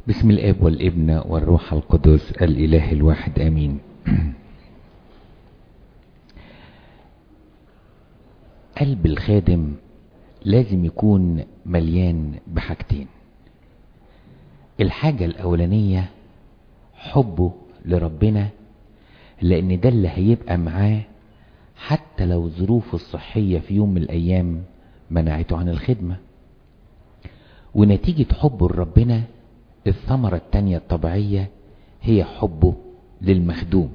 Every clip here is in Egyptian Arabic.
بسم الاب والابن والروح القدس الاله الواحد امين قلب الخادم لازم يكون مليان بحاجتين الحاجة الاولانية حبه لربنا لان ده اللي هيبقى معاه حتى لو ظروفه الصحية في يوم من الايام منعته عن الخدمة ونتيجة حبه لربنا الثمرة التانية الطبيعية هي حبه للمخدوم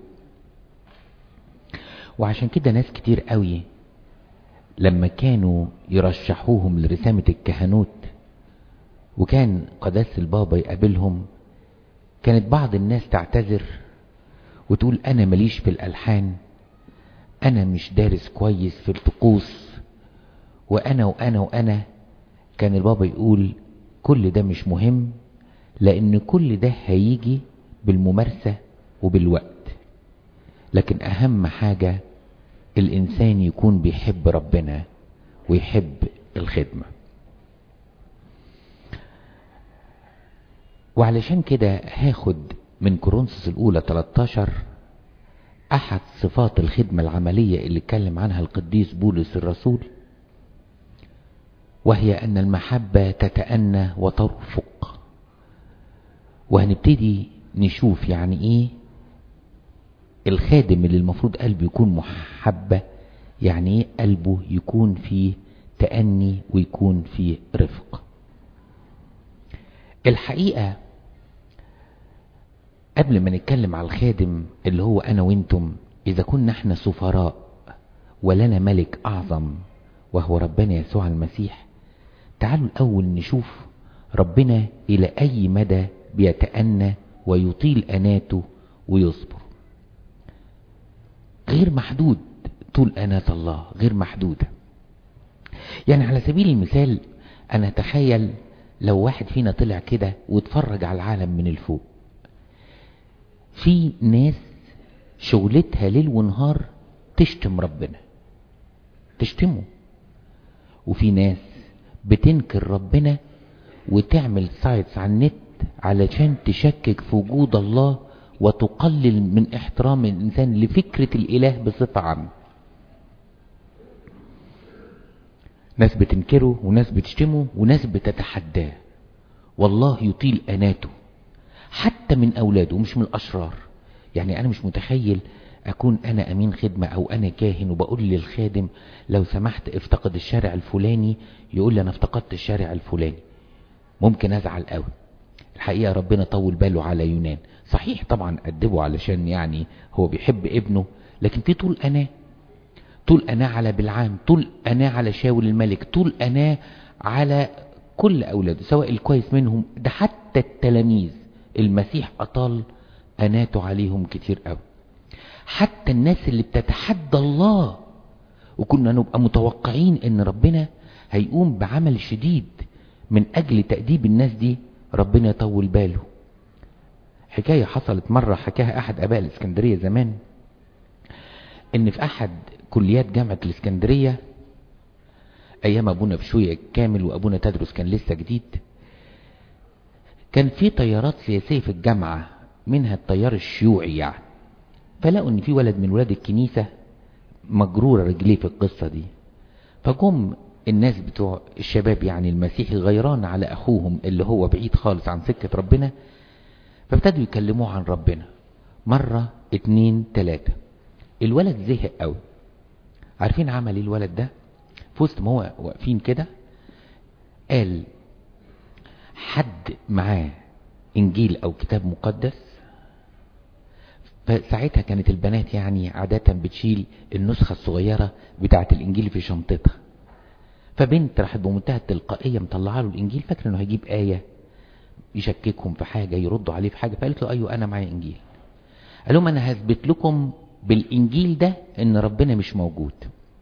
وعشان كده ناس كتير قوي لما كانوا يرشحوهم لرسامة الكهنوت وكان قداس البابا يقابلهم كانت بعض الناس تعتذر وتقول انا ماليش في الالحان انا مش دارس كويس في الطقوس وانا وانا وانا كان البابا يقول كل ده مش مهم لان كل ده هيجي بالممارسة وبالوقت لكن اهم حاجة الانسان يكون بيحب ربنا ويحب الخدمة وعلشان كده هاخد من كورنثوس الاولى 13 احد صفات الخدمة العملية اللي اتكلم عنها القديس بولس الرسول وهي ان المحبة تتأنى وترفق وهنبتدي نشوف يعني ايه الخادم اللي المفروض قلبه يكون محبة يعني ايه قلبه يكون فيه تأني ويكون فيه رفق الحقيقة قبل ما نتكلم على الخادم اللي هو انا وانتم اذا كنا احنا سفراء ولنا ملك اعظم وهو ربنا يسوع المسيح تعالوا الاول نشوف ربنا الى اي مدى بيتأنى ويطيل أناته ويصبر غير محدود طول أناة الله غير محدودة يعني على سبيل المثال أنا أتخيل لو واحد فينا طلع كده واتفرج على العالم من الفوق في ناس شغلتها ليل ونهار تشتم ربنا تشتمه وفي ناس بتنكر ربنا وتعمل سايتس على النت علشان تشكك في وجود الله وتقلل من احترام الإنسان لفكرة الإله بصفة عامة ناس بتنكره وناس بتشتمه وناس بتتحداه والله يطيل أناته حتى من أولاده مش من الأشرار يعني أنا مش متخيل أكون أنا أمين خدمة أو أنا كاهن وبقول للخادم لو سمحت افتقد الشارع الفلاني يقول لي أنا افتقدت الشارع الفلاني ممكن أزعل قوي الحقيقة ربنا طول باله على يونان صحيح طبعا أدبه علشان يعني هو بيحب ابنه لكن في طول أناه طول أناه على بلعام طول أناه على شاول الملك طول أناه على كل أولاده سواء الكويس منهم ده حتى التلاميذ المسيح أطال أناته عليهم كتير قوي حتى الناس اللي بتتحدى الله وكنا نبقى متوقعين ان ربنا هيقوم بعمل شديد من اجل تأديب الناس دي ربنا يطول باله حكاية حصلت مرة حكاها احد اباء الاسكندرية زمان ان في احد كليات جامعة الاسكندرية ايام ابونا بشوية كامل وابونا تدرس كان لسه جديد كان في تيارات سياسية في الجامعة منها التيار الشيوعي يعني فلقوا ان في ولد من ولاد الكنيسة مجرورة رجليه في القصة دي فجم الناس بتوع الشباب يعني المسيحي غيران على اخوهم اللي هو بعيد خالص عن سكة ربنا فابتدوا يكلموه عن ربنا مرة اتنين تلاتة الولد زهق قوي عارفين عمل ايه الولد ده في وسط ما هو واقفين كده قال حد معاه انجيل او كتاب مقدس فساعتها كانت البنات يعني عادة بتشيل النسخة الصغيرة بتاعة الانجيل في شنطتها فبنت راحت بمنتهى التلقائية مطلعه له الانجيل فاكر انه هيجيب آية يشككهم في حاجة يردوا عليه في حاجة فقالت له ايوه انا معايا انجيل قال لهم انا هثبت لكم بالانجيل ده ان ربنا مش موجود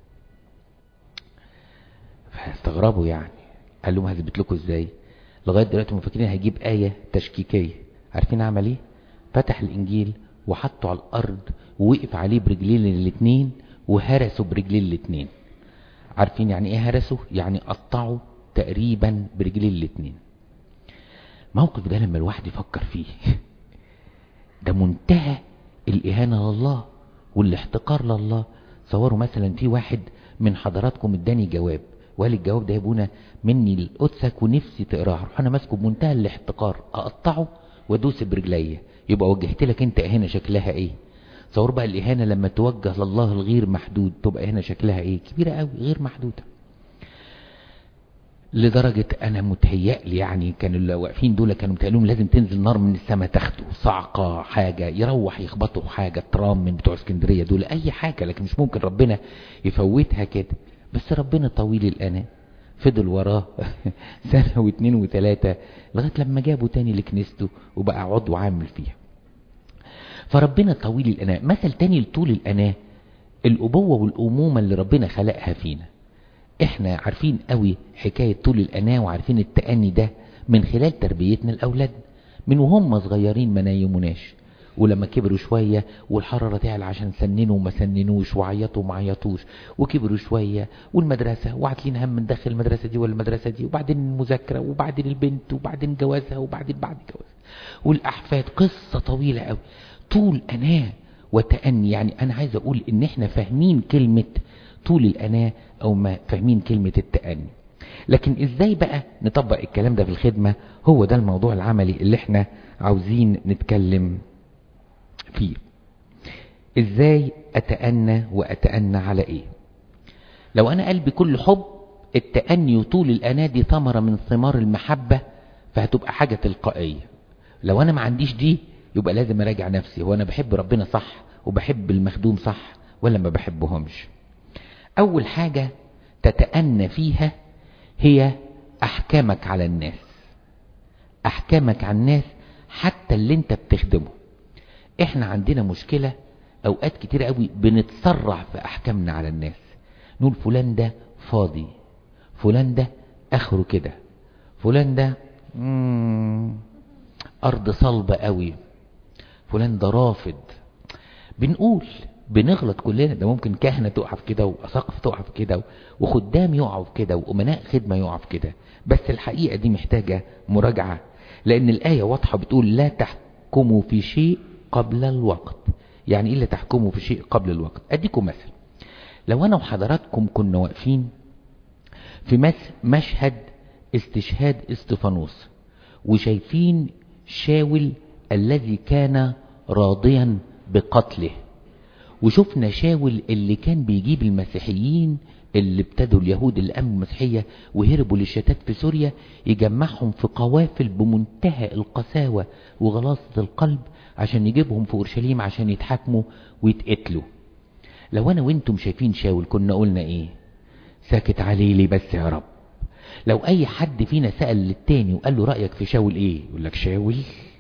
فاستغربوا يعني قال لهم هثبت لكم ازاي لغاية دلوقتي هم فاكرين هيجيب آية تشكيكية عارفين عمل ايه فتح الانجيل وحطه على الارض ووقف عليه برجلين الاتنين وهرسه برجلين الاتنين عارفين يعني ايه هرسه يعني قطعه تقريبا برجلين الاتنين موقف ده لما الواحد يفكر فيه ده منتهى الإهانة لله والاحتقار لله صوروا مثلا في واحد من حضراتكم اداني جواب وقال الجواب ده يا ابونا مني لقدسك ونفسي تقراه اروح انا ماسكه بمنتهى الاحتقار اقطعه وادوس برجليا يبقى وجهت لك انت اهانه شكلها ايه تصور بقى الاهانه لما توجه لله الغير محدود تبقى اهانه شكلها ايه كبيره قوي غير محدوده لدرجة أنا متهيألي يعني كانوا اللي واقفين دول كانوا متهيألهم لازم تنزل نار من السماء تاخده صعقة حاجة يروح يخبطوا حاجة ترام من بتوع اسكندرية دول أي حاجة لكن مش ممكن ربنا يفوتها كده بس ربنا طويل الأنا فضل وراه سنة واثنين وثلاثة لغاية لما جابوا تاني لكنيسته وبقى عضو عامل فيها فربنا طويل الأناة مثل تاني لطول الأناة الأبوة والأمومة اللي ربنا خلقها فينا احنا عارفين قوي حكاية طول الأناة وعارفين التأني ده من خلال تربيتنا الأولاد من وهم صغيرين ما نايموناش ولما كبروا شوية والحرارة تعلى عشان سننوا وما سننوش وعيطوا وما عيطوش وكبروا شوية والمدرسة وعاتلين هم ندخل المدرسة دي ولا المدرسة دي وبعدين المذاكرة وبعدين البنت وبعدين جوازها وبعدين بعد جوازها والأحفاد قصة طويلة قوي طول أناة وتأني يعني أنا عايز أقول إن إحنا فاهمين كلمة طول الأناة أو ما فاهمين كلمة التأني لكن إزاي بقى نطبق الكلام ده في الخدمة هو ده الموضوع العملي اللي إحنا عاوزين نتكلم فيه إزاي أتأنى وأتأنى على إيه لو أنا قلبي كل حب التأني وطول الأناة دي ثمرة من ثمار المحبة فهتبقى حاجة تلقائية لو أنا ما عنديش دي يبقى لازم أراجع نفسي هو أنا بحب ربنا صح وبحب المخدوم صح ولا ما بحبهمش أول حاجة تتأنى فيها هي أحكامك على الناس أحكامك على الناس حتى اللي انت بتخدمه احنا عندنا مشكلة اوقات كتير قوي بنتسرع في احكامنا على الناس نقول فلان ده فاضي فلان ده اخره كده فلان ده مم ارض صلبة قوي فلان ده رافض بنقول بنغلط كلنا ده ممكن كهنة تقع في كده وأساقف تقع في كده وخدام يقعوا في كده وأمناء خدمة يقعوا في كده بس الحقيقة دي محتاجة مراجعة لأن الآية واضحة بتقول لا تحكموا في شيء قبل الوقت يعني إيه لا تحكموا في شيء قبل الوقت أديكم مثل لو أنا وحضراتكم كنا واقفين في مشهد استشهاد استفانوس وشايفين شاول الذي كان راضيا بقتله وشفنا شاول اللي كان بيجيب المسيحيين اللي ابتدوا اليهود اللي امنوا المسيحية وهربوا للشتات في سوريا يجمعهم في قوافل بمنتهى القساوة وغلاصة القلب عشان يجيبهم في اورشليم عشان يتحاكموا ويتقتلوا لو انا وانتم شايفين شاول كنا قلنا ايه ساكت عليه ليه بس يا رب لو اي حد فينا سأل للتاني وقال له رأيك في شاول ايه يقول لك شاول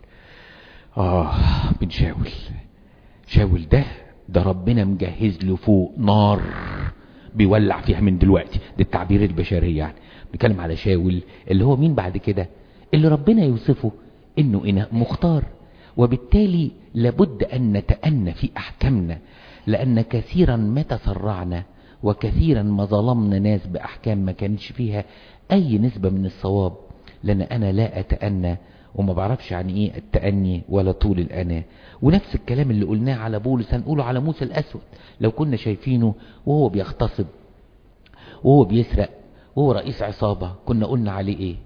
اه من شاول شاول ده ده ربنا مجهز له فوق نار بيولع فيها من دلوقتي ده التعبير البشري يعني بنتكلم على شاول اللي هو مين بعد كده اللي ربنا يوصفه انه اناء مختار وبالتالي لابد ان نتأنى في احكامنا لان كثيرا ما تسرعنا وكثيرا ما ظلمنا ناس باحكام ما كانتش فيها اي نسبة من الصواب لان انا لا اتأنى وما بعرفش عن ايه التأني ولا طول الأناة ونفس الكلام اللي قلناه على بولس هنقوله على موسى الأسود لو كنا شايفينه وهو بيغتصب وهو بيسرق وهو رئيس عصابة كنا قلنا عليه ايه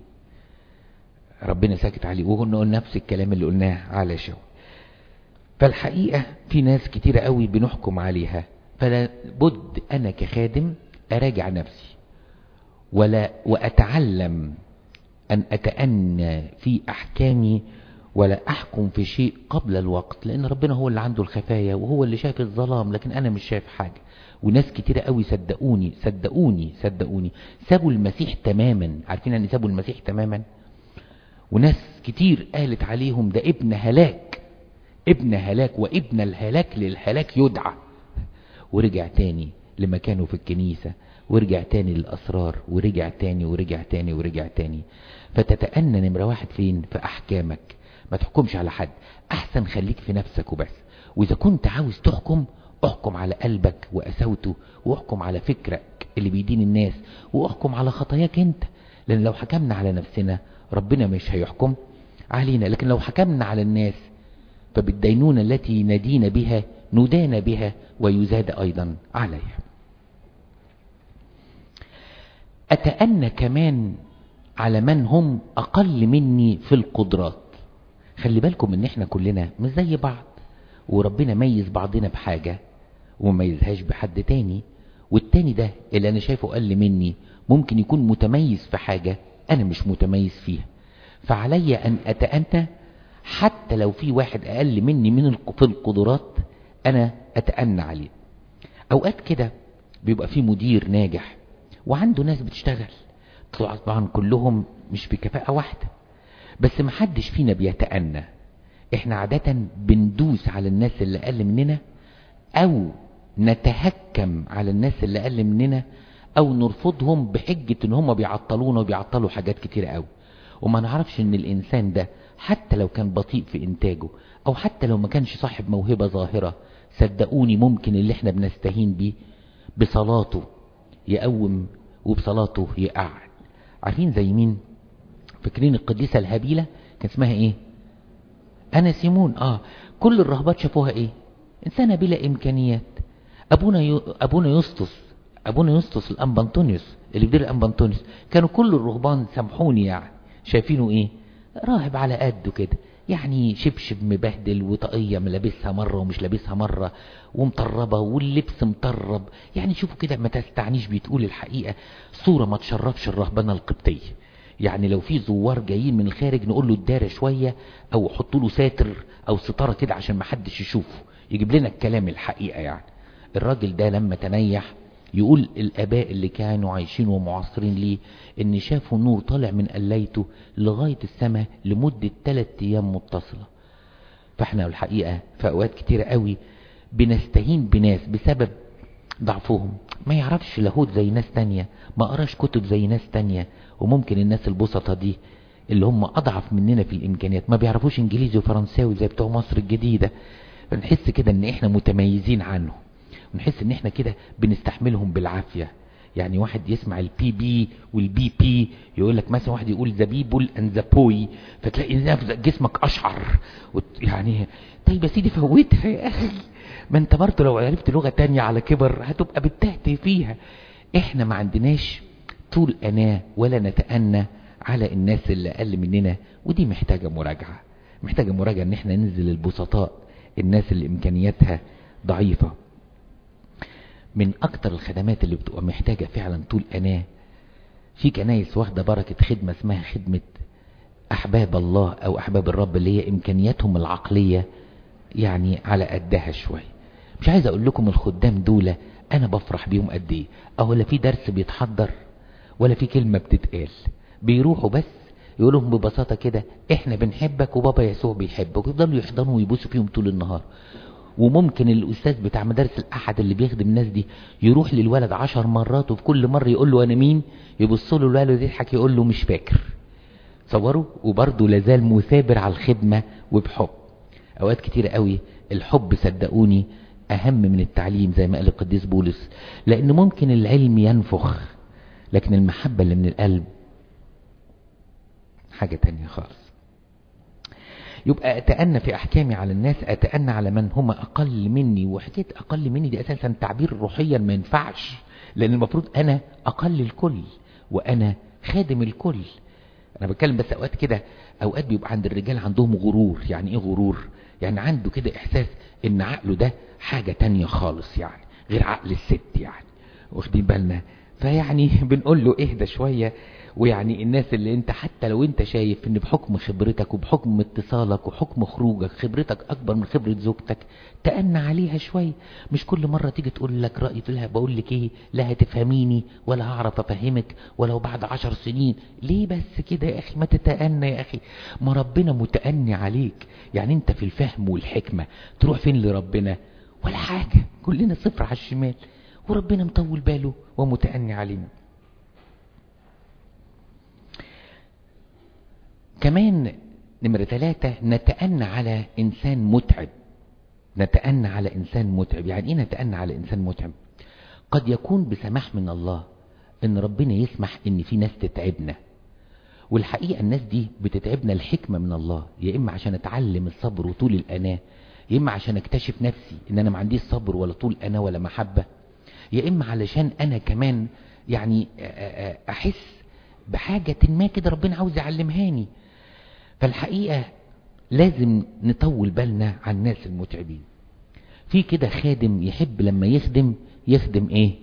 ربنا ساكت عليه وكنا قلنا نفس الكلام اللي قلناه على شو فالحقيقة في ناس كتيرة قوي بنحكم عليها فلا بد أنا كخادم أراجع نفسي ولا وأتعلم أن أتأنى في أحكامي ولا أحكم في شيء قبل الوقت لأن ربنا هو اللي عنده الخفايا وهو اللي شايف الظلام لكن أنا مش شايف حاجة وناس كتيرة قوي صدقوني صدقوني صدقوني سابوا المسيح تماما عارفين أن سابوا المسيح تماما وناس كتير قالت عليهم ده ابن هلاك ابن هلاك وابن الهلاك للهلاك يدعى ورجع تاني لمكانه في الكنيسة ورجع تاني للأسرار ورجع تاني ورجع تاني ورجع تاني فتتأنى نمرة واحد فين في أحكامك ما تحكمش على حد أحسن خليك في نفسك وبس وإذا كنت عاوز تحكم احكم على قلبك وقساوته واحكم على فكرك اللي بيدين الناس واحكم على خطاياك انت لأن لو حكمنا على نفسنا ربنا مش هيحكم علينا لكن لو حكمنا على الناس فبالدينونة التي ندين بها ندان بها ويزاد أيضا عليها أتأنى كمان على من هم أقل مني في القدرات خلي بالكم ان احنا كلنا مش زي بعض وربنا ميز بعضنا بحاجة وما ميزهاش بحد تاني والتاني ده اللي انا شايفه اقل مني ممكن يكون متميز في حاجة انا مش متميز فيها فعلي ان اتأنى حتى لو في واحد اقل مني من في القدرات انا اتأنى عليه اوقات كده بيبقى في مدير ناجح وعنده ناس بتشتغل طبعا كلهم مش بكفاءة واحدة بس محدش فينا بيتأنى احنا عادة بندوس على الناس اللي اقل مننا او نتهكم على الناس اللي اقل مننا او نرفضهم بحجة ان هم بيعطلونا وبيعطلوا حاجات كتير قوي وما نعرفش ان الانسان ده حتى لو كان بطيء في انتاجه او حتى لو ما كانش صاحب موهبة ظاهرة صدقوني ممكن اللي احنا بنستهين بيه بصلاته يقوم وبصلاته يقعد عارفين زي مين فاكرين القديسة الهبيلة كان اسمها ايه انا سيمون اه كل الرهبات شافوها ايه انسانة بلا امكانيات ابونا يو... ابونا يسطس ابونا يسطس الامبانتونيوس اللي بدير الامبانتونيوس كانوا كل الرهبان سامحوني يعني شايفينه ايه راهب على قده كده يعني شبشب مبهدل وطاقية ملابسها مرة ومش لابسها مرة ومطربة واللبس مطرب يعني شوفوا كده ما تستعنيش بتقول الحقيقة صورة ما تشرفش الرهبنة القبطية يعني لو في زوار جايين من الخارج نقول له الدارة شوية او حطوا له ساتر او ستارة كده عشان ما حدش يشوفه يجيب لنا الكلام الحقيقة يعني الراجل ده لما تنيح يقول الاباء اللي كانوا عايشين ومعاصرين ليه ان شافوا نور طالع من قليته لغاية السماء لمدة 3 ايام متصلة فاحنا الحقيقة في اوقات كتيرة قوي بنستهين بناس بسبب ضعفهم ما يعرفش لاهوت زي ناس تانية ما قراش كتب زي ناس تانية وممكن الناس البسطة دي اللي هم اضعف مننا في الامكانيات ما بيعرفوش انجليزي وفرنساوي زي بتوع مصر الجديدة نحس كده ان احنا متميزين عنهم ونحس ان احنا كده بنستحملهم بالعافية يعني واحد يسمع البي بي والبي بي يقول لك مثلا واحد يقول ذا بيبل اند ذا بوي فتلاقي جسمك اشعر يعني طيب يا سيدي فوتها يا اخي ما انت برضه لو عرفت لغة تانية على كبر هتبقى بتهتي فيها احنا ما عندناش طول اناه ولا نتأنى على الناس اللي اقل مننا ودي محتاجة مراجعة محتاجة مراجعة ان احنا ننزل البسطاء الناس اللي امكانياتها ضعيفة من اكتر الخدمات اللي بتبقى محتاجة فعلا طول اناه في كنايس واخدة بركة خدمة اسمها خدمة احباب الله او احباب الرب اللي هي امكانياتهم العقلية يعني على قدها شوية مش عايز اقول لكم الخدام دول انا بفرح بيهم قد ايه او لا في درس بيتحضر ولا في كلمة بتتقال بيروحوا بس يقولهم ببساطة كده احنا بنحبك وبابا يسوع بيحبك ويفضلوا يحضنوا ويبوسوا فيهم طول النهار وممكن الاستاذ بتاع مدارس الاحد اللي بيخدم الناس دي يروح للولد عشر مرات وفي كل مرة يقول له انا مين يبص له الولد يضحك يقول له مش فاكر تصوروا وبرضه لازال مثابر على الخدمة وبحب اوقات كتير قوي الحب صدقوني اهم من التعليم زي ما قال القديس بولس لان ممكن العلم ينفخ لكن المحبة اللي من القلب حاجة تانية خالص يبقى أتأنى في أحكامي على الناس أتأنى على من هم أقل مني وحكاية أقل مني دي أساسا تعبير روحيا ما ينفعش لأن المفروض أنا أقل الكل وأنا خادم الكل أنا بتكلم بس أوقات كده أوقات بيبقى عند الرجال عندهم غرور يعني إيه غرور يعني عنده كده إحساس إن عقله ده حاجة تانية خالص يعني غير عقل الست يعني واخدين بالنا فيعني بنقول له اهدى شوية ويعني الناس اللي انت حتى لو انت شايف ان بحكم خبرتك وبحكم اتصالك وحكم خروجك خبرتك اكبر من خبرة زوجتك تأنى عليها شوية مش كل مرة تيجي تقول لك رأي تقول لها بقول لك ايه لا هتفهميني ولا هعرف افهمك ولو بعد عشر سنين ليه بس كده يا اخي ما تتأنى يا اخي ما ربنا متأني عليك يعني انت في الفهم والحكمة تروح فين لربنا ولا حاجة كلنا صفر على الشمال وربنا مطول باله ومتأني علينا كمان نمرة ثلاثة نتأنى على إنسان متعب نتأنى على إنسان متعب يعني إيه نتأنى على إنسان متعب قد يكون بسماح من الله إن ربنا يسمح إن في ناس تتعبنا والحقيقة الناس دي بتتعبنا الحكمة من الله يا إما عشان أتعلم الصبر وطول الأناة يا إما عشان أكتشف نفسي إن أنا ما عنديش صبر ولا طول أنا ولا محبة يا إما علشان أنا كمان يعني أحس بحاجة ما كده ربنا عاوز يعلمهاني فالحقيقة لازم نطول بالنا عن الناس المتعبين في كده خادم يحب لما يخدم يخدم ايه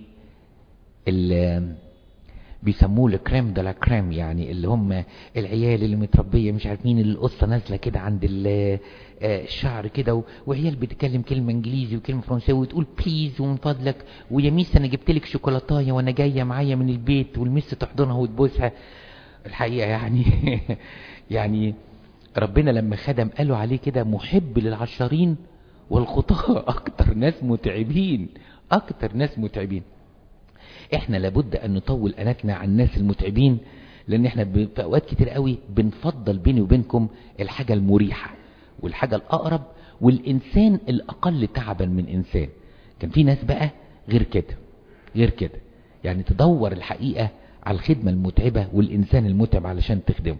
بيسموه الكريم ده لا كريم يعني اللي هم العيال اللي متربية مش عارف مين اللي القصة نازلة كده عند الشعر كده وعيال بتتكلم كلمة انجليزي وكلمة فرنساوي وتقول بليز ومن فضلك ويا ميس انا جبت لك شوكولاتايه وانا جاية معايا من البيت والميس تحضنها وتبوسها الحقيقة يعني يعني ربنا لما خدم قالوا عليه كده محب للعشارين والخطاة اكتر ناس متعبين اكتر ناس متعبين احنا لابد ان نطول اناتنا عن الناس المتعبين لان احنا في اوقات كتير قوي بنفضل بيني وبينكم الحاجة المريحة والحاجة الاقرب والانسان الاقل تعبا من انسان كان في ناس بقى غير كده غير كده يعني تدور الحقيقة على الخدمة المتعبة والانسان المتعب علشان تخدمه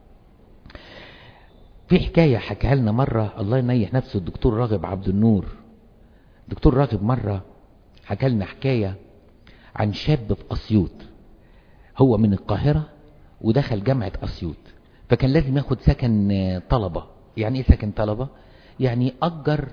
في حكاية حكاها لنا مرة الله ينيح نفسه الدكتور راغب عبد النور دكتور راغب مرة حكى لنا حكاية عن شاب في أسيوط هو من القاهرة ودخل جامعة أسيوط فكان لازم ياخد سكن طلبة يعني ايه سكن طلبة يعني أجر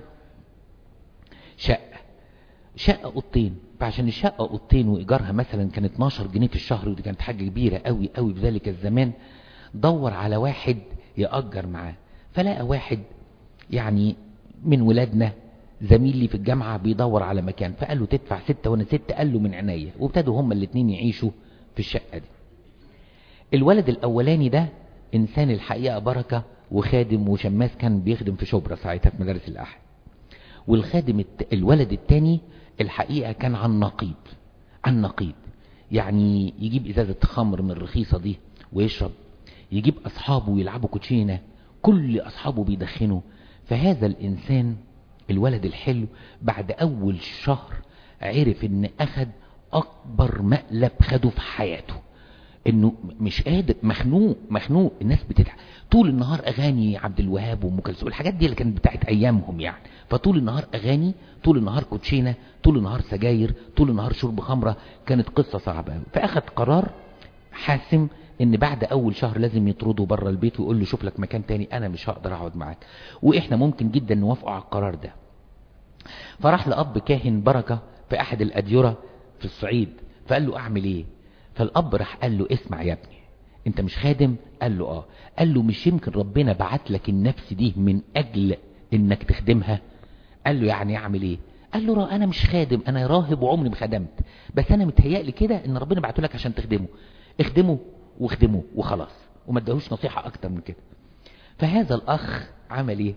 شقة شقة أوضتين فعشان الشقة أوضتين وإيجارها مثلا كان 12 جنيه في الشهر ودي كانت حاجة كبيرة قوي قوي في ذلك الزمان دور على واحد يأجر معاه فلقى واحد يعني من ولادنا زميل لي في الجامعة بيدور على مكان فقال له تدفع ستة وانا ستة قال له من عينيا وابتدوا هما الاتنين يعيشوا في الشقة دي الولد الاولاني ده انسان الحقيقة بركة وخادم وشماس كان بيخدم في شبرا ساعتها في مدارس الاحد والخادم الت... الولد التاني الحقيقة كان عن نقيض عن نقيض يعني يجيب ازازة خمر من الرخيصة دي ويشرب يجيب اصحابه يلعبوا كوتشينة كل اصحابه بيدخنوا فهذا الانسان الولد الحلو بعد اول شهر عرف ان اخد اكبر مقلب خده في حياته انه مش قادر مخنوق مخنوق الناس بتضحك طول النهار اغاني عبد الوهاب وام كلثوم الحاجات دي اللي كانت بتاعت ايامهم يعني فطول النهار اغاني طول النهار كوتشينه طول النهار سجاير طول النهار شرب خمره كانت قصه صعبه قوي فاخد قرار حاسم ان بعد اول شهر لازم يطرده بره البيت ويقول له شوف لك مكان تاني انا مش هقدر اقعد معاك واحنا ممكن جدا نوافقه على القرار ده فراح لاب كاهن بركه في احد الاديره في الصعيد فقال له اعمل ايه فالاب راح قال له اسمع يا ابني انت مش خادم قال له اه قال له مش يمكن ربنا بعت لك النفس دي من اجل انك تخدمها قال له يعني اعمل ايه قال له انا مش خادم انا راهب وعمري ما خدمت بس انا متهيألي كده ان ربنا بعته لك عشان تخدمه اخدمه واخدمه وخلاص وما اداهوش نصيحة اكتر من كده فهذا الاخ عمل ايه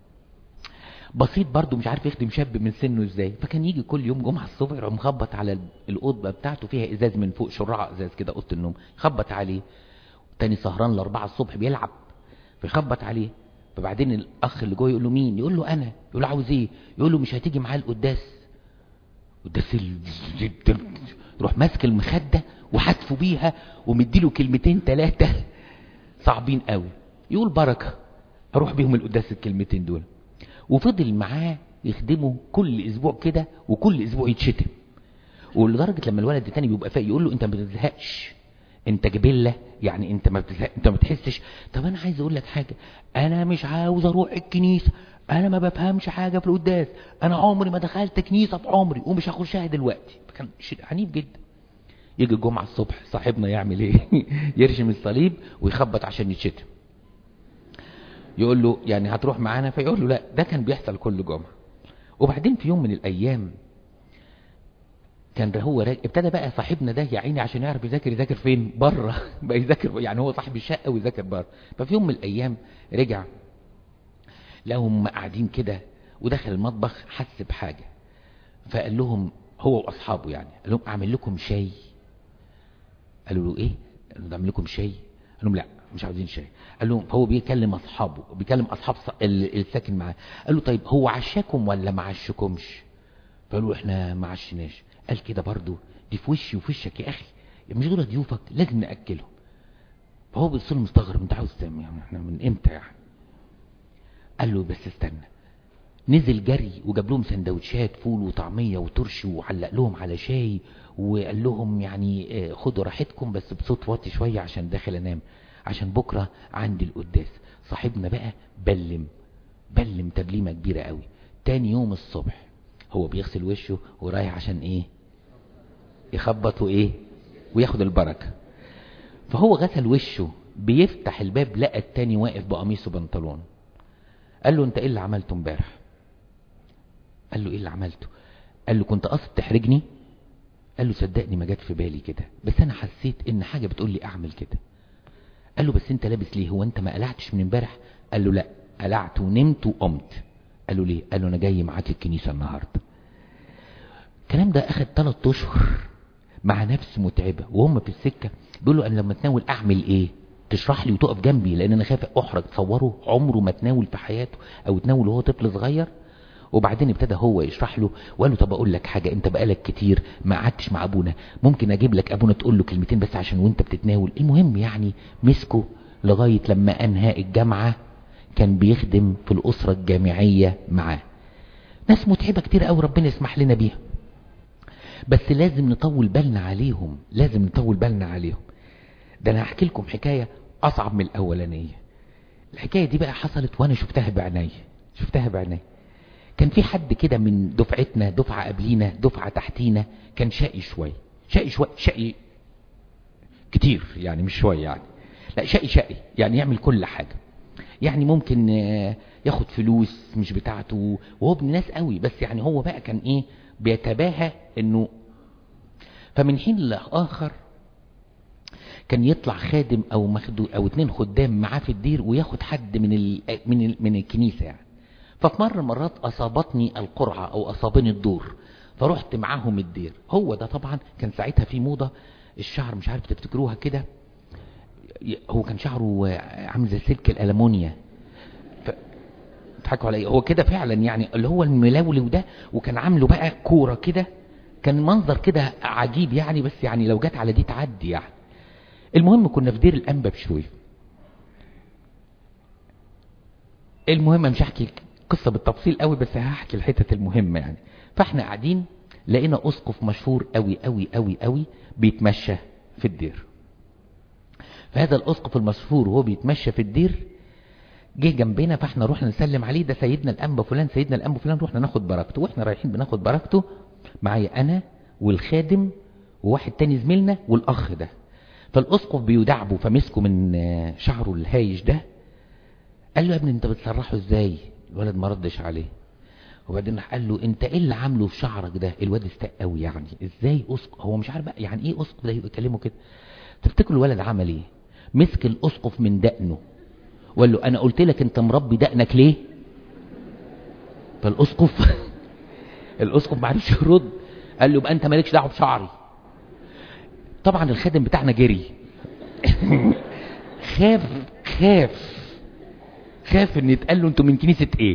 بسيط برضه مش عارف يخدم شاب من سنه ازاي فكان يجي كل يوم جمعة الصبح يروح مخبط على الاوضه بتاعته فيها ازاز من فوق شراع ازاز كده اوضه النوم يخبط عليه تاني سهران لاربعة الصبح بيلعب فيخبط عليه فبعدين الاخ اللي جوه يقول له مين يقول له انا يقول له عاوز ايه يقول له مش هتيجي معاه القداس قداس يروح ماسك المخده وحتفه بيها ومديله كلمتين ثلاثه صعبين قوي يقول بركه اروح بيهم القداس الكلمتين دول وفضل معاه يخدمه كل اسبوع كده وكل اسبوع يتشتم ولدرجه لما الولد التاني بيبقى فايق يقول له انت ما بتزهقش انت جبله يعني انت ما بتزهق انت ما بتحسش طب انا عايز اقول لك حاجه انا مش عاوز اروح الكنيسه انا ما بفهمش حاجه في القداس انا عمري ما دخلت كنيسه في عمري ومش هخشها دلوقتي كان شيء عنيف جدا يجي الجمعه الصبح صاحبنا يعمل ايه يرشم الصليب ويخبط عشان يتشتم يقول له يعني هتروح معانا فيقول له لا ده كان بيحصل كل جمعه وبعدين في يوم من الايام كان هو راجع ابتدى بقى صاحبنا ده يا عيني عشان يعرف يذاكر يذاكر فين بره بقى يذاكر يعني هو صاحب الشقه ويذاكر بره ففي يوم من الايام رجع لهم قاعدين كده ودخل المطبخ حس بحاجه فقال لهم هو واصحابه يعني قال لهم اعمل لكم شاي قالوا له ايه قالوا له اعمل لكم شاي قال لهم لا مش عاوزين شاي قال لهم فهو بيكلم اصحابه بيكلم اصحاب الساكن معاه قال له طيب هو عشاكم ولا ما عشكمش فقالوا احنا ما عشناش قال كده برضو دي في وشي وفي وشك يا اخي مش دول ضيوفك لازم ناكلهم فهو بيصير مستغرب انت عاوز تعمل يعني احنا من امتى يعني قال له بس استنى نزل جري وجاب لهم سندوتشات فول وطعميه وترشي وعلق لهم على شاي وقال لهم يعني خدوا راحتكم بس بصوت واطي شويه عشان داخل انام عشان بكره عندي القداس صاحبنا بقى بلم بلم تبليمه كبيره قوي تاني يوم الصبح هو بيغسل وشه ورايح عشان ايه يخبط وايه وياخد البركه فهو غسل وشه بيفتح الباب لقى التاني واقف بقميص وبنطلون قال له انت ايه اللي عملته امبارح قال له ايه اللي عملته قال له كنت قاصد تحرجني قال له صدقني ما جت في بالي كده بس انا حسيت ان حاجه بتقول لي اعمل كده قال له بس انت لابس ليه هو انت ما قلعتش من امبارح قال له لا قلعت ونمت وقمت قال له ليه قال له انا جاي معاك الكنيسه النهارده الكلام ده اخد ثلاث اشهر مع نفس متعبه وهم في السكه بيقولوا انا لما اتناول اعمل ايه تشرح لي وتقف جنبي لان انا خايف احرج تصوروا عمره ما تناول في حياته او تناول وهو طفل صغير وبعدين ابتدى هو يشرح له وقال له طب اقول لك حاجه انت بقالك كتير ما قعدتش مع ابونا ممكن اجيب لك ابونا تقول له كلمتين بس عشان وانت بتتناول المهم يعني مسكه لغايه لما انهى الجامعه كان بيخدم في الاسره الجامعيه معاه ناس متعبه كتير قوي ربنا يسمح لنا بيها بس لازم نطول بالنا عليهم لازم نطول بالنا عليهم ده انا هحكي لكم حكايه اصعب من الاولانيه الحكايه دي بقى حصلت وانا شفتها بعيني شفتها بعيني كان في حد كده من دفعتنا دفعه قبلينا دفعه تحتينا كان شقي شويه شقي شويه شقي كتير يعني مش شويه يعني لا شقي شقي يعني يعمل كل حاجه يعني ممكن ياخد فلوس مش بتاعته وهو ابن ناس قوي بس يعني هو بقى كان ايه بيتباهى انه فمن حين لاخر كان يطلع خادم او مخدو او اتنين خدام معاه في الدير وياخد حد من ال من ال من الكنيسه يعني ففي مره مرات اصابتني القرعه او اصابني الدور فرحت معاهم الدير هو ده طبعا كان ساعتها في موضه الشعر مش عارف تفتكروها كده هو كان شعره عامل زي سلك الالمونيا ف... تضحكوا عليا هو كده فعلا يعني اللي هو الملولو ده وكان عامله بقى كوره كده كان منظر كده عجيب يعني بس يعني لو جت على دي تعدي يعني المهم كنا في دير الانبا بشويه المهم مش هحكي قصه بالتفصيل قوي بس هحكي الحتت المهمه يعني فاحنا قاعدين لقينا اسقف مشهور قوي قوي قوي قوي بيتمشى في الدير فهذا الاسقف المشهور وهو بيتمشى في الدير جه جنبنا فاحنا رحنا نسلم عليه ده سيدنا الانبا فلان سيدنا الانبا فلان رحنا ناخد بركته واحنا رايحين بناخد بركته معايا انا والخادم وواحد تاني زميلنا والاخ ده فالاسقف بيدعبه فمسكه من شعره الهايش ده قال له يا ابني انت بتسرحه ازاي الولد ما ردش عليه وبعدين راح قال له انت ايه اللي عامله في شعرك ده الواد استاء قوي يعني ازاي اسقف هو مش عارف بقى يعني ايه اسقف ده يكلمه كده تفتكروا الولد عمل ايه مسك الاسقف من دقنه وقال له انا قلت لك انت مربي دقنك ليه فالاسقف الاسقف ما عرفش يرد قال له يبقى انت مالكش دعوه بشعري طبعا الخادم بتاعنا جري خاف خاف خاف ان يتقال له انتوا من كنيسه ايه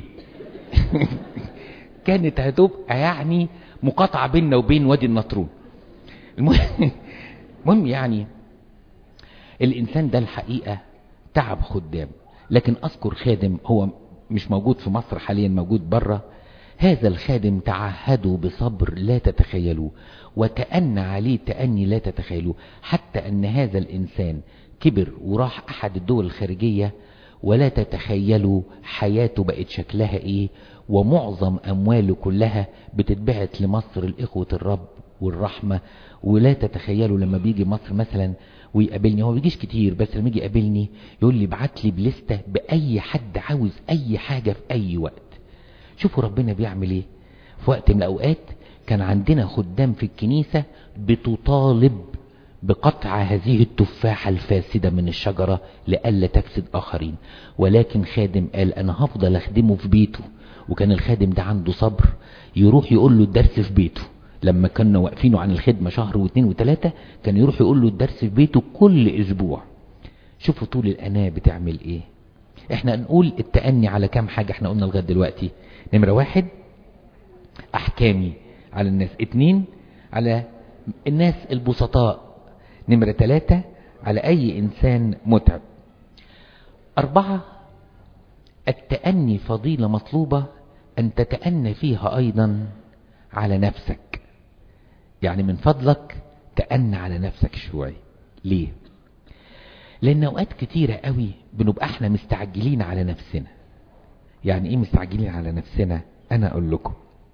كانت هتبقى يعني مقاطعه بيننا وبين وادي النطرون المهم المهم يعني الانسان ده الحقيقه تعب خدام لكن اذكر خادم هو مش موجود في مصر حاليا موجود بره هذا الخادم تعهدوا بصبر لا تتخيلوه وتأنى عليه تأني لا تتخيلوه حتى أن هذا الإنسان كبر وراح أحد الدول الخارجية ولا تتخيلوا حياته بقت شكلها إيه ومعظم أمواله كلها بتتبعت لمصر الإخوة الرب والرحمة ولا تتخيلوا لما بيجي مصر مثلا ويقابلني هو بيجيش كتير بس لما يجي يقابلني يقول لي ابعت لي بلستة بأي حد عاوز أي حاجة في أي وقت شوفوا ربنا بيعمل ايه في وقت من الأوقات كان عندنا خدام في الكنيسة بتطالب بقطع هذه التفاحة الفاسدة من الشجرة لألا تفسد آخرين ولكن خادم قال أنا هفضل أخدمه في بيته وكان الخادم ده عنده صبر يروح يقول له الدرس في بيته لما كنا واقفينه عن الخدمة شهر واثنين وثلاثة كان يروح يقول له الدرس في بيته كل أسبوع شوفوا طول الأناة بتعمل إيه احنا نقول التأني على كام حاجة احنا قلنا لغاية دلوقتي نمرة واحد أحكامي على الناس اتنين على الناس البسطاء نمرة ثلاثة على أي إنسان متعب أربعة التأني فضيلة مطلوبة أن تتأنى فيها أيضا على نفسك يعني من فضلك تأنى على نفسك شوية ليه لأن أوقات كتيرة قوي بنبقى احنا مستعجلين على نفسنا يعني ايه مستعجلين على نفسنا انا اقول لكم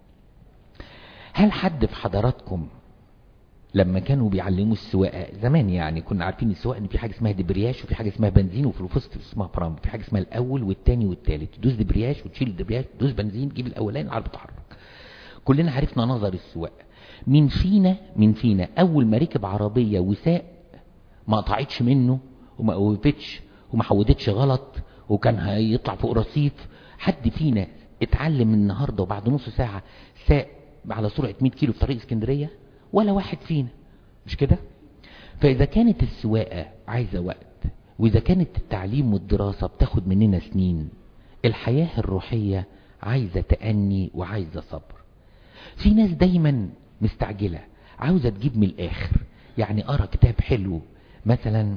هل حد في حضراتكم لما كانوا بيعلموا السواقه زمان يعني كنا عارفين السواقه ان في حاجه اسمها دبرياج وفي حاجه اسمها بنزين وفي الوسط اسمها فرامل في حاجه اسمها الاول والثاني والثالث تدوس دبرياج وتشيل الدبرياج تدوس بنزين تجيب الاولاني العربيه تتحرك كلنا عرفنا نظر السواقه مين فينا مين فينا اول ما ركب عربيه وساق ما قطعتش منه وما وقفتش وما حودتش غلط وكان هيطلع فوق رصيف حد فينا اتعلم النهارده وبعد نص ساعه ساق على سرعه 100 كيلو في طريق اسكندريه ولا واحد فينا مش كده فاذا كانت السواقه عايزه وقت واذا كانت التعليم والدراسه بتاخد مننا سنين الحياه الروحيه عايزه تاني وعايزه صبر في ناس دايما مستعجله عاوزه تجيب من الاخر يعني ارى كتاب حلو مثلا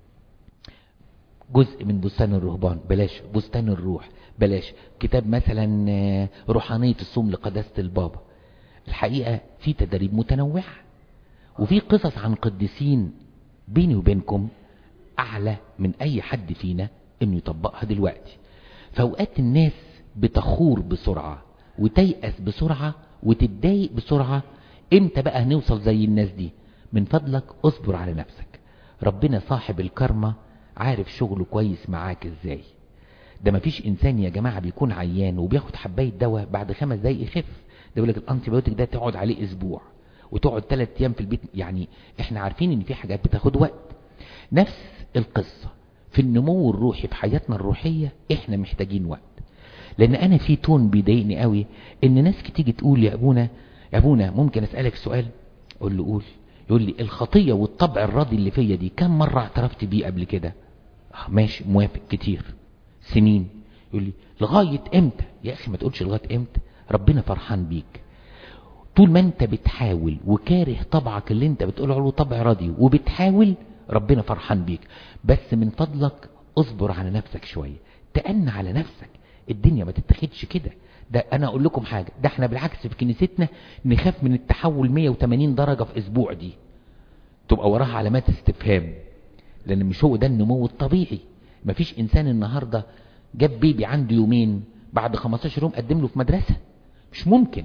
جزء من بستان الرهبان بلاش بستان الروح بلاش كتاب مثلا روحانية الصوم لقداسة البابا الحقيقة في تدريب متنوعة وفي قصص عن قديسين بيني وبينكم أعلى من أي حد فينا إنه يطبقها دلوقتي فأوقات الناس بتخور بسرعة وتيأس بسرعة وتتضايق بسرعة امتى بقى هنوصل زي الناس دي من فضلك اصبر على نفسك ربنا صاحب الكرمة عارف شغله كويس معاك ازاي ده مفيش انسان يا جماعة بيكون عيان وبياخد حباية دواء بعد خمس دقايق يخف ده يقول لك الانتيبيوتيك ده تقعد عليه اسبوع وتقعد ثلاث ايام في البيت يعني احنا عارفين ان في حاجات بتاخد وقت نفس القصة في النمو الروحي في حياتنا الروحية احنا محتاجين وقت لان انا في تون بيضايقني قوي ان ناس تيجي تقول يا ابونا يا ابونا ممكن اسالك سؤال اقول له قول يقول لي الخطيه والطبع الراضي اللي فيا دي كم مره اعترفت بيه قبل كده آه ماشي موافق كتير سنين يقول لي لغايه امتى يا اخي ما تقولش لغايه امتى ربنا فرحان بيك طول ما انت بتحاول وكاره طبعك اللي انت بتقول له طبع راضي وبتحاول ربنا فرحان بيك بس من فضلك اصبر على نفسك شويه تأن على نفسك الدنيا ما تتخدش كده ده انا اقول لكم حاجة ده احنا بالعكس في كنيستنا نخاف من التحول 180 درجة في اسبوع دي تبقى وراها علامات استفهام لان مش هو ده النمو الطبيعي مفيش انسان النهاردة جاب بيبي عنده يومين بعد 15 يوم قدم له في مدرسة مش ممكن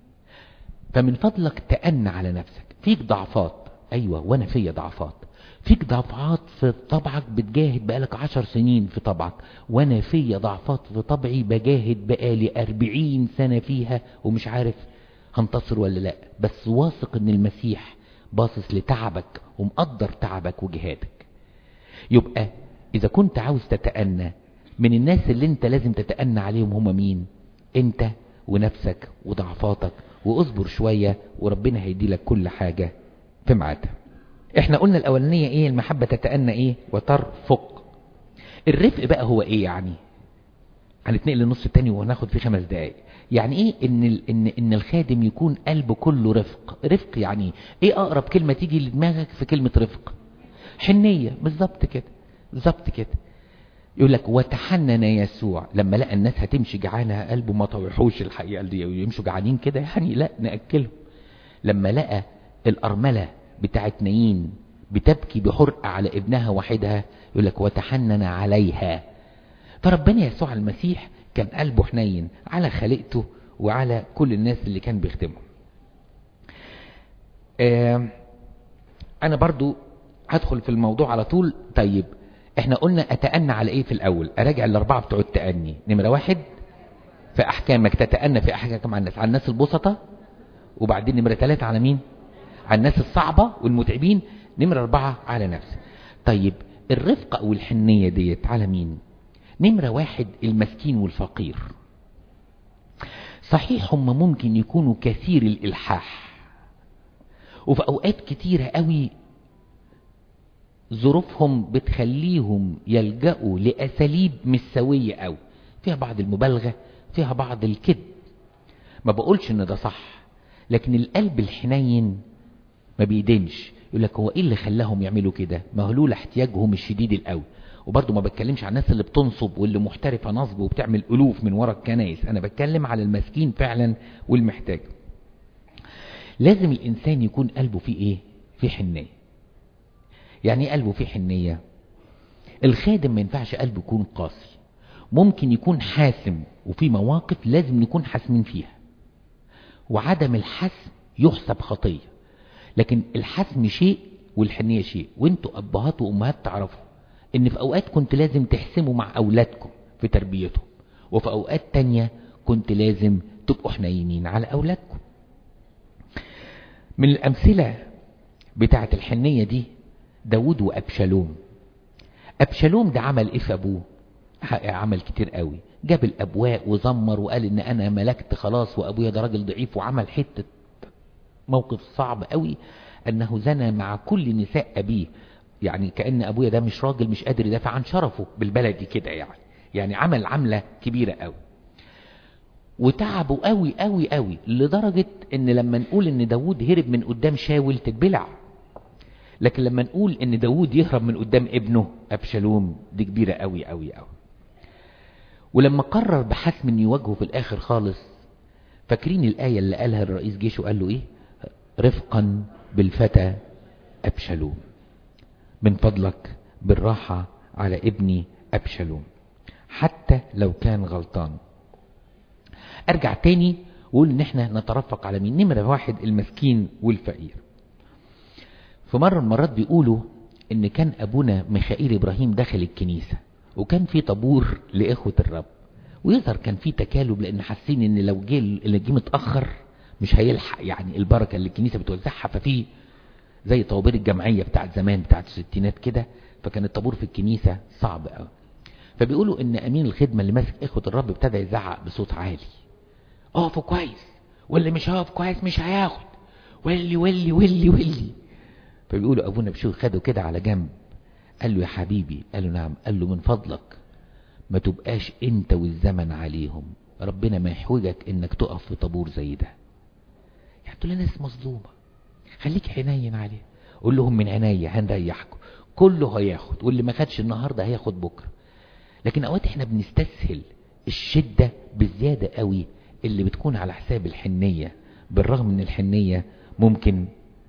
فمن فضلك تأن على نفسك فيك ضعفات ايوه وانا فيا ضعفات فيك ضعفات في طبعك بتجاهد بقالك عشر سنين في طبعك وانا فيا ضعفات في طبعي بجاهد بقالي اربعين سنة فيها ومش عارف هنتصر ولا لا بس واثق ان المسيح باصص لتعبك ومقدر تعبك وجهادك يبقى اذا كنت عاوز تتأنى من الناس اللي انت لازم تتأنى عليهم هم مين انت ونفسك وضعفاتك واصبر شوية وربنا هيدي لك كل حاجة في ميعادها احنا قلنا الاولانية ايه المحبة تتأنى ايه وترفق الرفق بقى هو ايه يعني هنتنقل للنص التاني وهناخد فيه خمس دقايق يعني ايه ان ال ان ان الخادم يكون قلبه كله رفق رفق يعني ايه اقرب كلمة تيجي لدماغك في كلمة رفق حنية بالظبط كده بالظبط كده يقول لك وتحنن يسوع لما لقى الناس هتمشي جعانة قلبه ما طوحوش الحقيقة دي يمشوا جعانين كده يعني لا نأكلهم لما لقى الأرملة بتاعت نايين بتبكي بحرقة على ابنها وحدها يقول لك وتحنن عليها فربنا يسوع المسيح كان قلبه حنين على خليقته وعلى كل الناس اللي كان بيخدمهم آه انا برضو هدخل في الموضوع على طول طيب احنا قلنا اتأنى على ايه في الاول اراجع الاربعة بتوع التأني نمرة واحد في احكامك تتأنى في احكامك على الناس على الناس البسطة وبعدين نمرة ثلاثة على مين على الناس الصعبة والمتعبين نمرة أربعة على نفسه طيب الرفقة أو الحنية ديت على مين نمرة واحد المسكين والفقير صحيح هم ممكن يكونوا كثير الإلحاح وفي أوقات كتيرة قوي ظروفهم بتخليهم يلجأوا لأساليب مش سوية قوي فيها بعض المبالغة فيها بعض الكذب ما بقولش ان ده صح لكن القلب الحنين ما بيدينش يقول لك هو ايه اللي خلاهم يعملوا كده ما هو لولا احتياجهم الشديد القوي وبرضه ما بتكلمش عن الناس اللي بتنصب واللي محترفه نصب وبتعمل الوف من ورا الكنايس انا بتكلم على المسكين فعلا والمحتاج لازم الانسان يكون قلبه فيه ايه في حنيه يعني ايه قلبه فيه حنيه الخادم ما ينفعش قلبه يكون قاسي ممكن يكون حاسم وفي مواقف لازم نكون حاسمين فيها وعدم الحسم يحسب خطيه لكن الحسم شيء والحنيه شيء وانتوا ابهات وامهات تعرفوا ان في اوقات كنت لازم تحسموا مع اولادكم في تربيتهم وفي اوقات تانية كنت لازم تبقوا حنينين على اولادكم من الامثلة بتاعة الحنية دي داود وابشالوم ابشالوم ده عمل ايه في ابوه عمل كتير قوي جاب الابواء وزمر وقال ان انا ملكت خلاص وابويا ده راجل ضعيف وعمل حتة موقف صعب قوي انه زنى مع كل نساء ابيه يعني كأن أبويا ده مش راجل مش قادر يدافع عن شرفه بالبلدي كده يعني يعني عمل عملة كبيرة قوي وتعبوا قوي قوي قوي لدرجة ان لما نقول ان داود هرب من قدام شاول تتبلع لكن لما نقول ان داود يهرب من قدام ابنه ابشالوم دي كبيرة قوي قوي قوي ولما قرر بحسم ان يواجهه في الاخر خالص فاكرين الآية اللي قالها الرئيس جيشه قال له ايه رفقا بالفتى ابشالوم من فضلك بالراحة على ابني أبشلوم حتى لو كان غلطان أرجع تاني وقول إن إحنا نترفق على مين نمرة واحد المسكين والفقير في مرة من المرات بيقولوا إن كان أبونا ميخائيل إبراهيم دخل الكنيسة وكان في طابور لإخوة الرب ويظهر كان في تكالب لأن حاسين إن لو جه اللي جه متأخر مش هيلحق يعني البركة اللي الكنيسة بتوزعها ففي زي طوابير الجمعية بتاعت زمان بتاعت الستينات كده فكان الطابور في الكنيسة صعب قوي فبيقولوا ان امين الخدمة اللي ماسك اخوة الرب ابتدى يزعق بصوت عالي اقفوا كويس واللي مش هيقف كويس مش هياخد ولي ولي ولي ولي فبيقولوا ابونا بشوي خده كده على جنب قال له يا حبيبي قال له نعم قال له من فضلك ما تبقاش انت والزمن عليهم ربنا ما يحوجك انك تقف في طابور زي ده يعني دول ناس مظلومه خليك حنين عليه قول لهم من عينيا هنريحكم كله هياخد واللي ما خدش النهارده هياخد بكره لكن اوقات احنا بنستسهل الشده بالزياده قوي اللي بتكون على حساب الحنيه بالرغم ان الحنيه ممكن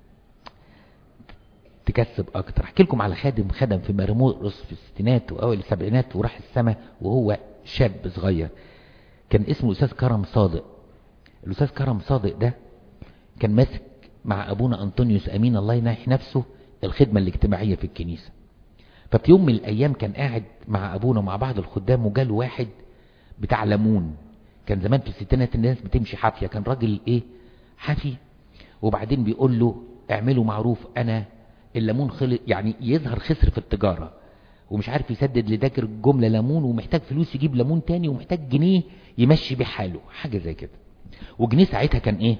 تكسب اكتر احكي لكم على خادم خدم في مرموز في الستينات واوائل السبعينات وراح السماء وهو شاب صغير كان اسمه الاستاذ كرم صادق الاستاذ كرم صادق ده كان ماسك مع أبونا أنطونيوس أمين الله يناح نفسه الخدمة الاجتماعية في الكنيسة ففي يوم من الأيام كان قاعد مع أبونا مع بعض الخدام وجاله واحد بتاع ليمون كان زمان في الستينات الناس بتمشي حافية كان راجل إيه حافي وبعدين بيقول له اعملوا معروف أنا الليمون خلق يعني يظهر خسر في التجارة ومش عارف يسدد لذاكر الجملة ليمون ومحتاج فلوس يجيب ليمون تاني ومحتاج جنيه يمشي بيه حاله حاجة زي كده وجنيه ساعتها كان ايه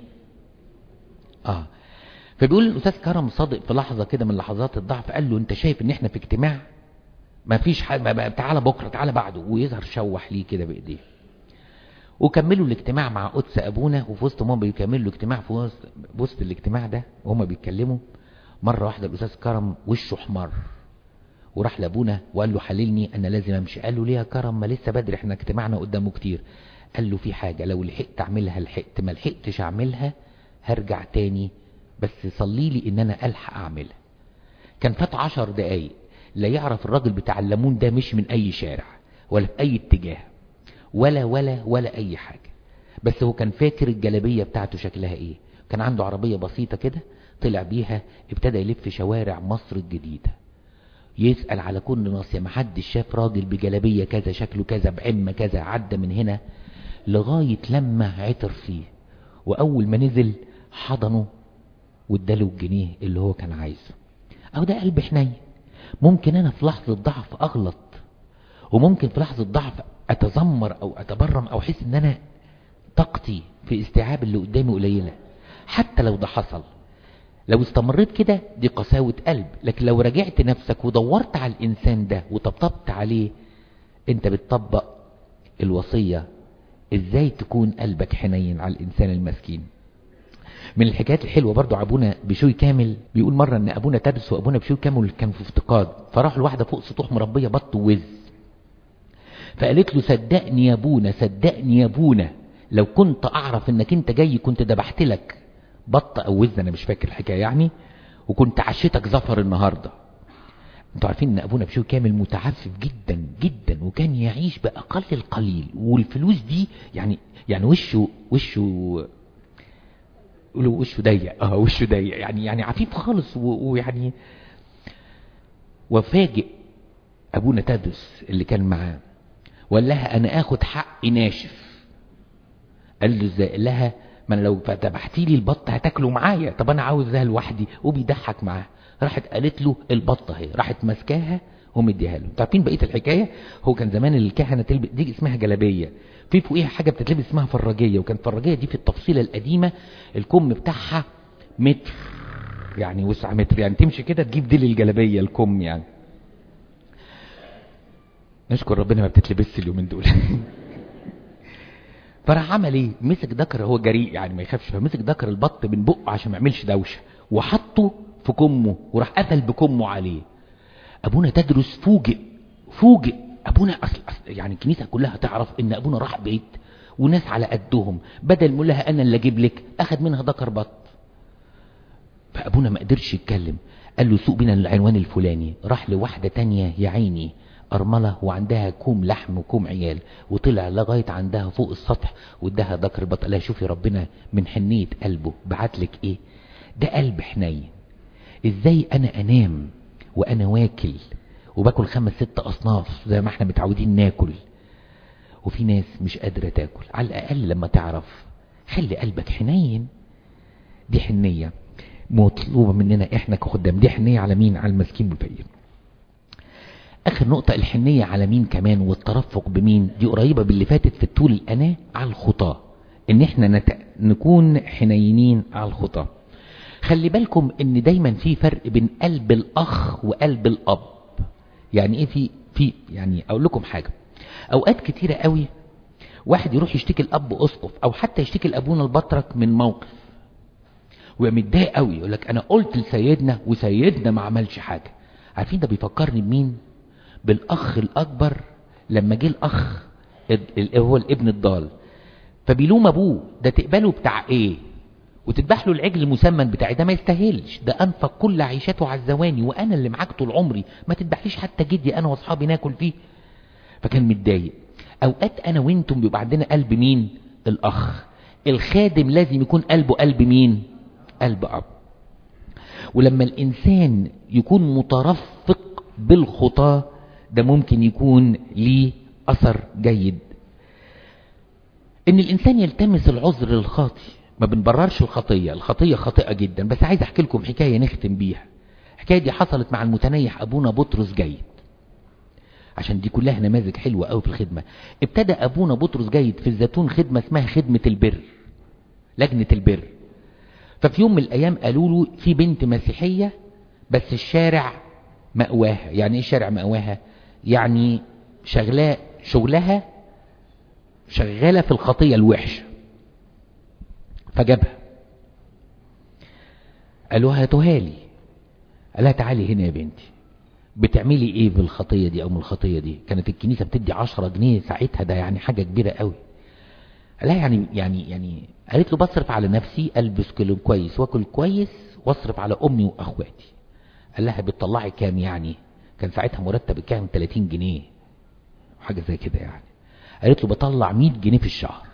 اه فبيقول الاستاذ كرم صادق في لحظة كده من لحظات الضعف قال له انت شايف ان احنا في اجتماع ما فيش حاجة تعالى بكرة تعالى بعده ويظهر شوح ليه كده بايديه وكملوا الاجتماع مع قدس ابونا وفي وسط ما بيكملوا الاجتماع في وسط, وسط الاجتماع ده وهما بيتكلموا مرة واحدة الاستاذ كرم وشه احمر وراح لابونا وقال له حللني انا لازم امشي قال له ليه يا كرم ما لسه بدري احنا اجتماعنا قدامه كتير قال له في حاجة لو لحقت اعملها لحقت ما لحقتش اعملها هرجع تاني بس صلي لي ان انا الحق اعملها كان فات عشر دقايق لا يعرف الراجل بتاع الليمون ده مش من اي شارع ولا في اي اتجاه ولا ولا ولا اي حاجة بس هو كان فاكر الجلابية بتاعته شكلها ايه كان عنده عربية بسيطة كده طلع بيها ابتدى يلف شوارع مصر الجديدة يسأل على كل ناصية محدش شاف راجل بجلابية كذا شكله كذا بعمة كذا عدى من هنا لغاية لما عطر فيه وأول ما نزل حضنه واداله الجنيه اللي هو كان عايزه أو ده قلب حنين ممكن أنا في لحظة ضعف أغلط وممكن في لحظة ضعف أتذمر أو أتبرم أو أحس إن أنا طاقتي في استيعاب اللي قدامي قليلة حتى لو ده حصل لو استمريت كده دي قساوة قلب لكن لو رجعت نفسك ودورت على الإنسان ده وطبطبت عليه انت بتطبق الوصية ازاي تكون قلبك حنين على الإنسان المسكين من الحكايات الحلوة برضو ابونا بشوي كامل بيقول مرة ان ابونا تابس وابونا بشوي كامل كان في افتقاد فراح لواحدة فوق سطوح مربية بط ووز فقالت له صدقني يا ابونا صدقني يا ابونا لو كنت اعرف انك انت جاي كنت دبحت لك بط او وز انا مش فاكر الحكاية يعني وكنت عشتك زفر النهاردة انتوا عارفين ان ابونا بشوي كامل متعفف جدا جدا وكان يعيش باقل القليل والفلوس دي يعني يعني وشه وشه يقولوا وشه ضيق اه وشه ضيق يعني يعني عفيف خالص ويعني وفاجئ ابونا تدرس اللي كان معاه وقال لها انا اخد حقي ناشف قال له ازاي قال لها ما انا لو ذبحتي لي البط هتاكله معايا طب انا عاوزها لوحدي وبيضحك معاه راحت قالت له البطه اهي راحت ماسكاها ومديها له انتوا عارفين بقيه الحكايه هو كان زمان الكهنه تلبس دي اسمها جلابيه في فوقيها حاجه بتتلبس اسمها فراجيه وكان الفراجيه دي في التفصيله القديمه الكم بتاعها متر يعني وسع متر يعني تمشي كده تجيب دي للجلابيه الكم يعني نشكر ربنا ما بتتلبسش اليومين دول فراح عمل ايه مسك ذكر هو جريء يعني ما يخافش فمسك ذكر البط من بقه عشان ما يعملش دوشه وحطه في كمه وراح قفل بكمه عليه ابونا تدرس فوجئ فوجئ ابونا اصل, أصل يعني الكنيسه كلها تعرف ان ابونا راح بيت وناس على قدهم بدل ما لها انا اللي اجيب لك اخد منها ذكر بط فابونا ما قدرش يتكلم قال له سوق بينا العنوان الفلاني راح لواحده تانية يا عيني أرملة وعندها كوم لحم وكوم عيال وطلع لغاية عندها فوق السطح واداها ذكر بط قال شوفي ربنا من حنية قلبه بعتلك ايه ده قلب حنين ازاي انا انام وانا واكل وباكل خمس ست اصناف زي ما احنا متعودين ناكل وفي ناس مش قادرة تاكل على الاقل لما تعرف خلي قلبك حنين دي حنية مطلوبة مننا احنا كخدام دي حنية على مين على المسكين والفقير اخر نقطة الحنية على مين كمان والترفق بمين دي قريبة باللي فاتت في الطول الاناة على الخطاة ان احنا نت... نكون حنينين على الخطاة خلي بالكم ان دايما في فرق بين قلب الاخ وقلب الاب يعني ايه في في يعني اقول لكم حاجة اوقات كتيرة قوي واحد يروح يشتكي الاب اسقف او حتى يشتكي لابونا البطرك من موقف ويبقى متضايق قوي يقول لك انا قلت لسيدنا وسيدنا ما عملش حاجة عارفين ده بيفكرني بمين بالاخ الاكبر لما جه الاخ هو الابن الضال فبيلوم ابوه ده تقبله بتاع ايه وتذبح له العجل المسمن بتاعي ده ما يستاهلش ده انفق كل عيشته على الزواني وانا اللي معاك طول عمري ما تذبحليش حتى جدي انا واصحابي ناكل فيه فكان متضايق اوقات انا وانتم بيبقى عندنا قلب مين الاخ الخادم لازم يكون قلبه قلب مين قلب اب ولما الانسان يكون مترفق بالخطاه ده ممكن يكون ليه اثر جيد ان الانسان يلتمس العذر للخاطي ما بنبررش الخطية الخطية خاطئة جدا بس عايز احكي لكم حكاية نختم بيها الحكاية دي حصلت مع المتنيح ابونا بطرس جيد عشان دي كلها نماذج حلوة قوي في الخدمة ابتدى ابونا بطرس جيد في الزيتون خدمة اسمها خدمة البر لجنة البر ففي يوم من الايام قالوا له في بنت مسيحية بس الشارع مأواها يعني ايه الشارع مأواها يعني شغلاه شغلها شغالة في الخطية الوحشة فجابها قالوا هاتوها لي قال لها تعالي هنا يا بنتي بتعملي ايه بالخطية دي او من الخطية دي كانت الكنيسة بتدي عشرة جنيه ساعتها ده يعني حاجة كبيرة قوي قال لها يعني يعني يعني قالت له بصرف على نفسي البس كل كويس واكل كويس واصرف على امي واخواتي قال لها بتطلعي كام يعني كان ساعتها مرتب كام 30 جنيه حاجة زي كده يعني قالت له بطلع 100 جنيه في الشهر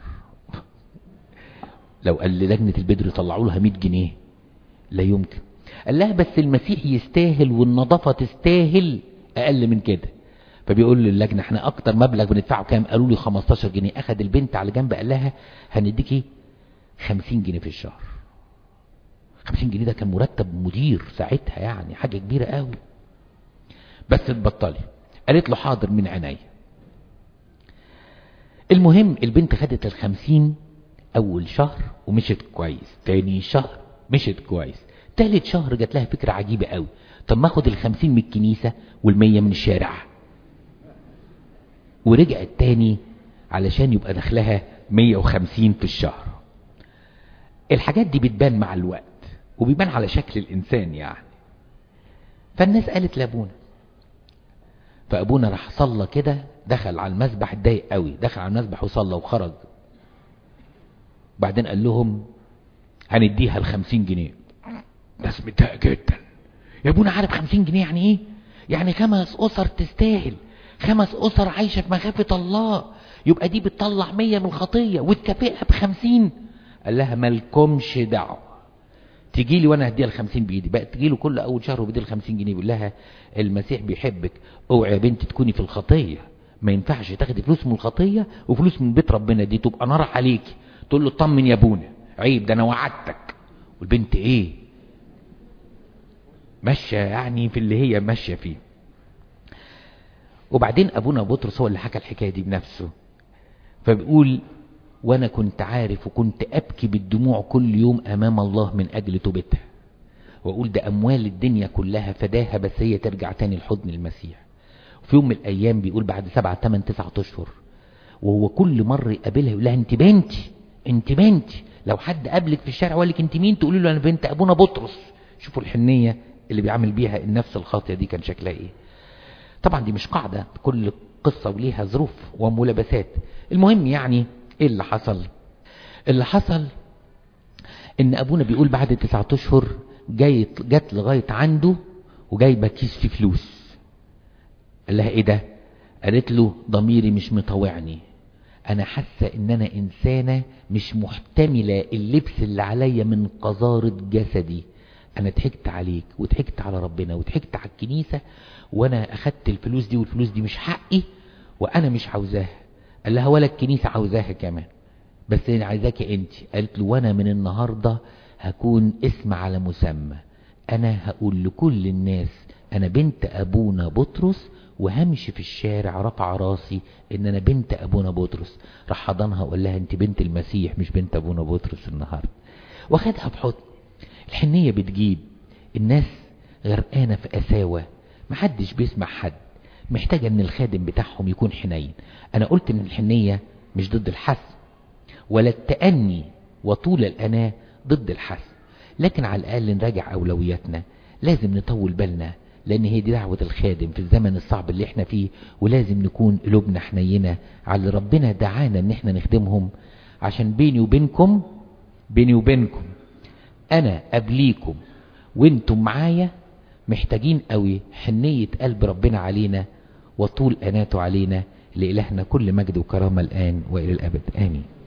لو قال لجنة البدر يطلعوا لها 100 جنيه لا يمكن قال لها بس المسيح يستاهل والنظافة تستاهل اقل من كده فبيقول للجنة احنا اكتر مبلغ بندفعه كام قالوا لي 15 جنيه اخد البنت على جنب قال لها هنديكي 50 جنيه في الشهر 50 جنيه ده كان مرتب مدير ساعتها يعني حاجة كبيرة قوي بس تبطلي قالت له حاضر من عينيا المهم البنت خدت الخمسين اول شهر ومشت كويس تاني شهر مشت كويس تالت شهر جات لها فكرة عجيبة قوي طب ما اخد الخمسين من الكنيسة والمية من الشارع ورجعت تاني علشان يبقى دخلها مية وخمسين في الشهر الحاجات دي بتبان مع الوقت وبيبان على شكل الإنسان يعني فالناس قالت لأبونا فأبونا راح صلى كده دخل على المسبح اتضايق قوي دخل على المسبح وصلى وخرج بعدين قال لهم هنديها الخمسين جنيه ناس متضايقه جدا يا ابونا عارف خمسين جنيه يعني ايه يعني خمس اسر تستاهل خمس اسر عايشة في مخافة الله يبقى دي بتطلع مية من الخطية وتكافئها بخمسين قال لها مالكمش دعوة تجي لي وانا هديها الخمسين بايدي بقى تجي له كل اول شهر وبدي الخمسين جنيه بيقول لها المسيح بيحبك اوعي يا بنتي تكوني في الخطية ما ينفعش تاخدي فلوس من الخطية وفلوس من بيت ربنا دي تبقى نار عليكي تقول له طمن يا ابونا عيب ده انا وعدتك والبنت ايه ماشية يعني في اللي هي ماشية فيه وبعدين ابونا بطرس هو اللي حكى الحكاية دي بنفسه فبيقول وانا كنت عارف وكنت ابكي بالدموع كل يوم امام الله من اجل توبتها واقول ده اموال الدنيا كلها فداها بس هي ترجع تاني لحضن المسيح في يوم من الايام بيقول بعد سبعة تمن تسعة اشهر وهو كل مرة يقابلها يقول لها انت بنتي انت بنتي لو حد قابلك في الشارع وقال لك انت مين تقولي له انا بنت ابونا بطرس شوفوا الحنية اللي بيعمل بيها النفس الخاطئة دي كان شكلها ايه طبعا دي مش قاعدة كل قصة وليها ظروف وملابسات المهم يعني ايه اللي حصل اللي حصل ان ابونا بيقول بعد تسعة اشهر جاي جت لغاية عنده وجايبه كيس فيه فلوس قال لها ايه ده قالت له ضميري مش مطوعني انا حاسة ان انا انسانة مش محتملة اللبس اللي عليا من قذارة جسدي انا ضحكت عليك وضحكت على ربنا وضحكت على الكنيسة وانا اخدت الفلوس دي والفلوس دي مش حقي وانا مش عاوزاها قال لها ولا الكنيسة عاوزاها كمان بس انا عايزاكي انت قالت له وانا من النهاردة هكون اسم على مسمى انا هقول لكل الناس انا بنت ابونا بطرس وهمشي في الشارع رفع راسي ان انا بنت ابونا بطرس راح حضنها وقال لها انت بنت المسيح مش بنت ابونا بطرس النهارده واخدها بحضن الحنية بتجيب الناس غرقانة في قساوة محدش بيسمع حد محتاجة ان الخادم بتاعهم يكون حنين انا قلت ان الحنية مش ضد الحسن ولا التأني وطول الأناة ضد الحسن لكن على الأقل نراجع أولوياتنا لازم نطول بالنا لأن هي دي دعوة الخادم في الزمن الصعب اللي احنا فيه ولازم نكون قلوبنا حنينة على اللي ربنا دعانا ان احنا نخدمهم عشان بيني وبينكم بيني وبينكم انا قبليكم وانتم معايا محتاجين قوي حنية قلب ربنا علينا وطول أناته علينا لإلهنا كل مجد وكرامة الآن وإلى الأبد آمين